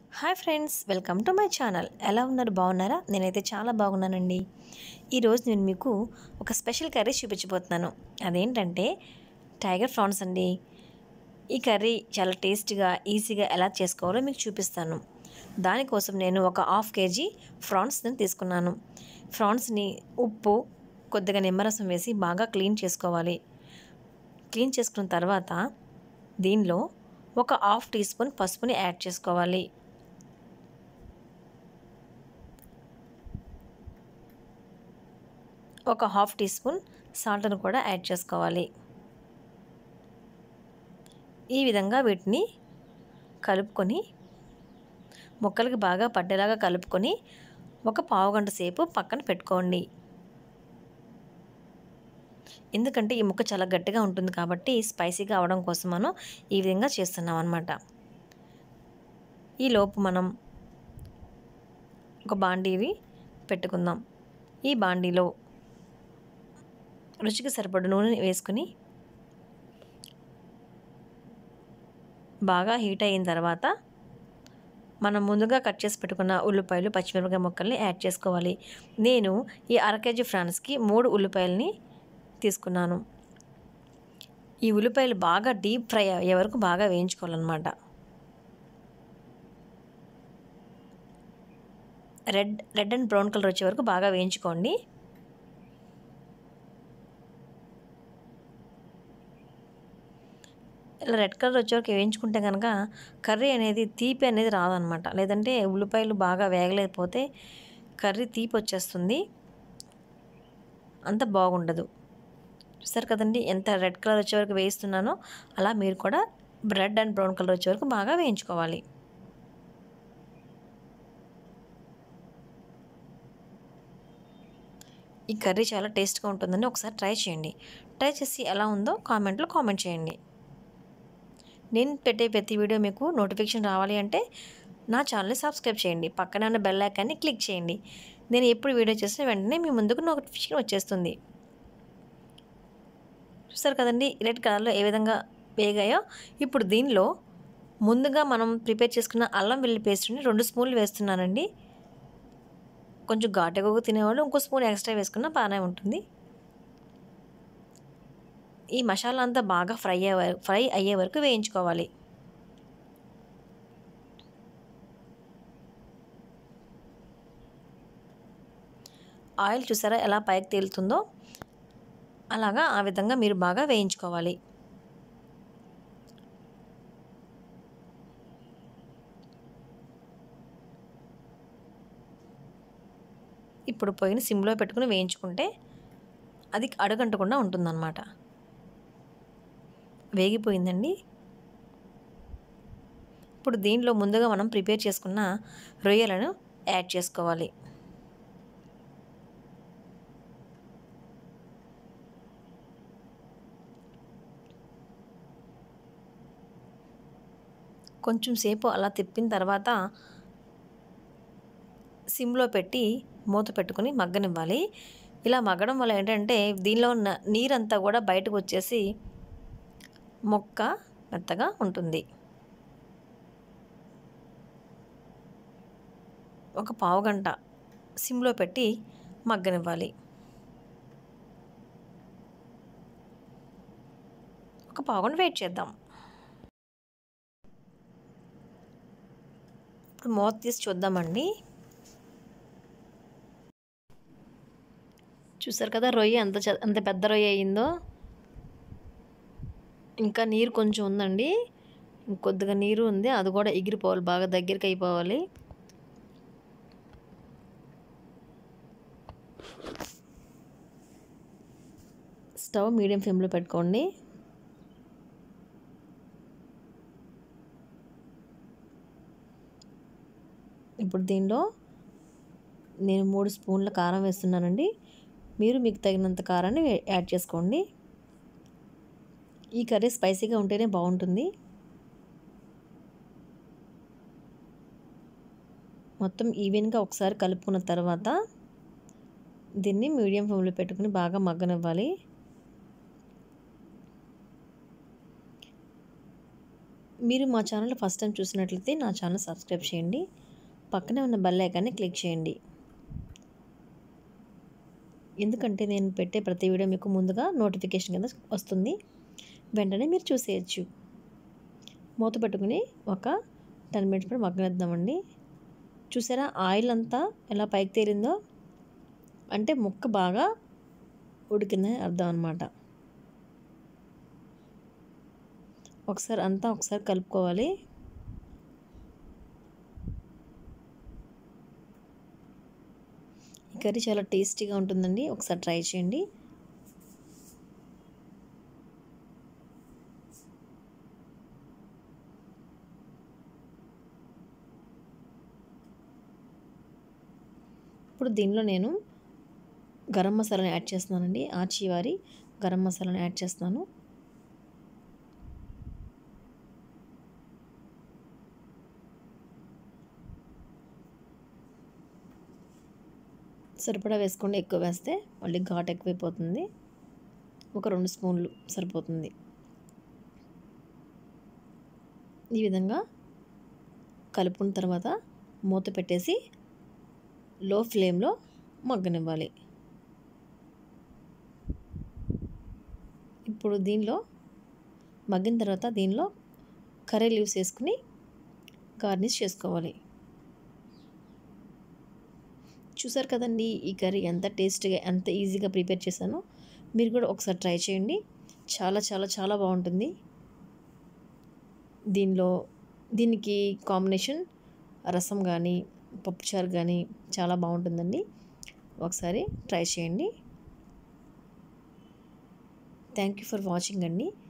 hi friends welcome to my channel ఎలా ఉన్నారు బాగున్నారా నేనైతే చాలా బాగున్నానండి ఈరోజు నేను మీకు ఒక స్పెషల్ కర్రీ చూపించబోతున్నాను అదేంటంటే టైగర్ ప్రాన్స్ అండి ఈ కర్రీ చాలా టేస్టీగా ఈజీగా ఎలా చేసుకోవాలో మీకు చూపిస్తాను దానికోసం నేను ఒక హాఫ్ కేజీ ఫ్రాన్స్ని తీసుకున్నాను ఫ్రాన్స్ని ఉప్పు కొద్దిగా నిమ్మరసం వేసి బాగా క్లీన్ చేసుకోవాలి క్లీన్ చేసుకున్న తర్వాత దీనిలో ఒక హాఫ్ టీ స్పూన్ పసుపుని యాడ్ చేసుకోవాలి ఒక హాఫ్ టీ స్పూన్ సాల్ట్ను కూడా యాడ్ చేసుకోవాలి ఈ విధంగా వీటిని కలుపుకొని ముక్కలకి బాగా పట్టేలాగా కలుపుకొని ఒక పావు గంట సేపు పక్కన పెట్టుకోండి ఎందుకంటే ఈ ముక్క చాలా గట్టిగా ఉంటుంది కాబట్టి స్పైసీగా అవడం కోసం మనం ఈ విధంగా చేస్తున్నాం అనమాట ఈ లోపు మనం ఒక బాండీవి పెట్టుకుందాం ఈ బాండీలో రుచికి సరిపడ నూనె వేసుకుని బాగా హీట్ అయిన తర్వాత మనం ముందుగా కట్ చేసి పెట్టుకున్న ఉల్లిపాయలు పచ్చిమిరపకాయ ముక్కల్ని యాడ్ చేసుకోవాలి నేను ఈ అర కేజీ ఫ్రాన్స్కి మూడు ఉల్లిపాయలని తీసుకున్నాను ఈ ఉల్లిపాయలు బాగా డీప్ ఫ్రై అయ్యే వరకు బాగా వేయించుకోవాలన్నమాట red red and brown colour వచ్చే వరకు బాగా వేయించుకోండి ఇలా రెడ్ కలర్ వచ్చేవరకు వేయించుకుంటే కనుక కర్రీ అనేది తీపి అనేది రాదనమాట లేదంటే ఉల్లిపాయలు బాగా వేగలేకపోతే కర్రీ తీపి వచ్చేస్తుంది అంత బాగుండదు చూసారు కదండి ఎంత రెడ్ కలర్ వచ్చే వరకు వేయిస్తున్నానో అలా మీరు కూడా రెడ్ అండ్ బ్రౌన్ కలర్ వచ్చే వరకు బాగా వేయించుకోవాలి ఈ కర్రీ చాలా టేస్ట్గా ఉంటుందండి ఒకసారి ట్రై చేయండి ట్రై చేసి ఎలా ఉందో కామెంట్లో కామెంట్ చేయండి నేను పెట్టే ప్రతి వీడియో మీకు నోటిఫికేషన్ రావాలి అంటే నా ఛానల్ని సబ్స్క్రైబ్ చేయండి పక్కన ఉన్న బెల్ ఐకాన్ని క్లిక్ చేయండి నేను ఎప్పుడు వీడియో చేసిన వెంటనే మీ ముందుకు నోటిఫికేషన్ వచ్చేస్తుంది చూస్తారు కదండి రెడ్ కలర్లో ఏ విధంగా వేగాయో ఇప్పుడు దీనిలో ముందుగా మనం ప్రిపేర్ చేసుకున్న అల్లం వెల్లి పేస్ట్ని రెండు స్పూన్లు వేస్తున్నానండి కొంచెం ఘాటుగా తినేవాళ్ళు ఇంకో స్పూన్ ఎక్స్ట్రా వేసుకున్న బాగానే ఉంటుంది ఈ మసాలా అంతా బాగా ఫ్రై అయ్యే ఫ్రై అయ్యే వరకు వేయించుకోవాలి ఆయిల్ చూసారా ఎలా పైకి తేలుతుందో అలాగా ఆ విధంగా మీరు బాగా వేయించుకోవాలి ఇప్పుడు పొయ్యిని సిమ్లో పెట్టుకుని వేయించుకుంటే అది అడుగంటకుండా ఉంటుందన్నమాట వేగిపోయిందండి ఇప్పుడు దీనిలో ముందుగా మనం ప్రిపేర్ చేసుకున్న రొయ్యలను యాడ్ చేసుకోవాలి కొంచెం సేపు అలా తిప్పిన తర్వాత సిమ్లో పెట్టి మూత పెట్టుకుని మగ్గనివ్వాలి ఇలా మగ్గడం వల్ల ఏంటంటే దీనిలో ఉన్న నీరంతా కూడా బయటకు వచ్చేసి మొక్క మెత్తగా ఉంటుంది ఒక పావు గంట సిమ్లో పెట్టి మగ్గనివ్వాలి ఒక పావు గంట వెయిట్ చేద్దాం ఇప్పుడు మూత తీసి చూద్దామండి చూసారు కదా రొయ్య ఎంత ఎంత పెద్ద రొయ్య అయిందో ఇంకా నీరు కొంచెం ఉందండి ఇంకొద్దిగా నీరు ఉంది అది కూడా ఎగిరిపోవాలి బాగా దగ్గరికి అయిపోవాలి స్టవ్ మీడియం ఫ్లేమ్లో పెట్టుకోండి ఇప్పుడు దీనిలో నేను మూడు స్పూన్ల కారం వేస్తున్నానండి మీరు మీకు తగినంత కారాన్ని యాడ్ చేసుకోండి ఈ కర్రీ స్పైసీగా ఉంటేనే బాగుంటుంది మొత్తం ఈవెన్గా ఒకసారి కలుపుకున్న తర్వాత దీన్ని మీడియం ఫ్లేమ్లో పెట్టుకుని బాగా మగ్గనివ్వాలి మీరు మా ఛానల్ ఫస్ట్ టైం చూసినట్లయితే నా ఛానల్ సబ్స్క్రైబ్ చేయండి పక్కనే ఉన్న బెల్ ఐకాన్ని క్లిక్ చేయండి ఎందుకంటే నేను పెట్టే ప్రతి వీడియో మీకు ముందుగా నోటిఫికేషన్ కింద వస్తుంది వెంటనే మీరు చూసేయచ్చు మూత పెట్టుకుని ఒక టెన్ మినిట్స్ కూడా మగ్గనిద్దామండి చూసారా ఆయిల్ అంతా ఎలా పైకి తేలిందో అంటే ముక్క బాగా ఉడికిందని అర్థం అనమాట ఒకసారి అంతా ఒకసారి కలుపుకోవాలి ఈ కర్రీ చాలా టేస్టీగా ఉంటుందండి ఒకసారి ట్రై చేయండి ఇప్పుడు దీనిలో నేను గరం మసాలాని యాడ్ చేస్తున్నానండి ఆచివారి గరం మసాలాని యాడ్ చేస్తున్నాను సరిపడా వేసుకోండి ఎక్కువ వేస్తే మళ్ళీ ఘాట్ ఎక్కువైపోతుంది ఒక రెండు స్పూన్లు సరిపోతుంది ఈ విధంగా కలుపుకున్న తర్వాత మూత పెట్టేసి లో ఫ్లేమ్లో మగ్గనివ్వాలి ఇప్పుడు దీనిలో మగ్గిన తర్వాత దీనిలో కర్రీ లీవ్స్ వేసుకుని గార్నిష్ చేసుకోవాలి చూసారు కదండి ఈ కర్రీ ఎంత టేస్ట్గా ఎంత ఈజీగా ప్రిపేర్ చేశానో మీరు కూడా ఒకసారి ట్రై చేయండి చాలా చాలా చాలా బాగుంటుంది దీనిలో దీనికి కాంబినేషన్ రసం కానీ పప్పుచారు కానీ చాలా బాగుంటుందండి ఒకసారి ట్రై చేయండి థ్యాంక్ యూ ఫర్ వాచింగ్ అండి